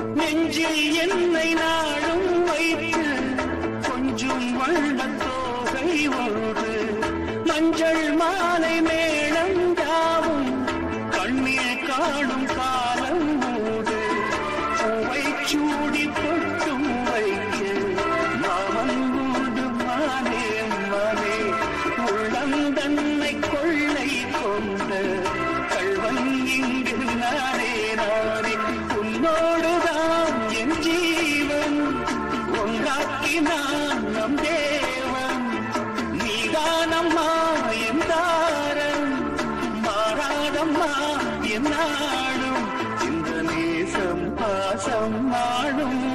நெஞ்சில் என்னை நாடும் வைத்து கொஞ்சம் வண்ணத்தோகை ஒன்று மஞ்சள் மாலை மேளம் யாவும் கண்ணில் காணும் காலம் மூடு பூவை சூடி பொட்டும் வைக்க மாமன் மூடு மானே மானே உள்ளம் தன்னை கொள்ளை கொண்ட கள்வன் இங்கு நானே நானே உன்னோடுதான் என் ஜீவன் ஒன்றாக்கினான் நம் தேவன் நீதானம்மா என் தாரம் மாறாதம்மா என் நாடும் இந்த நேசம் பாசம் நாடும்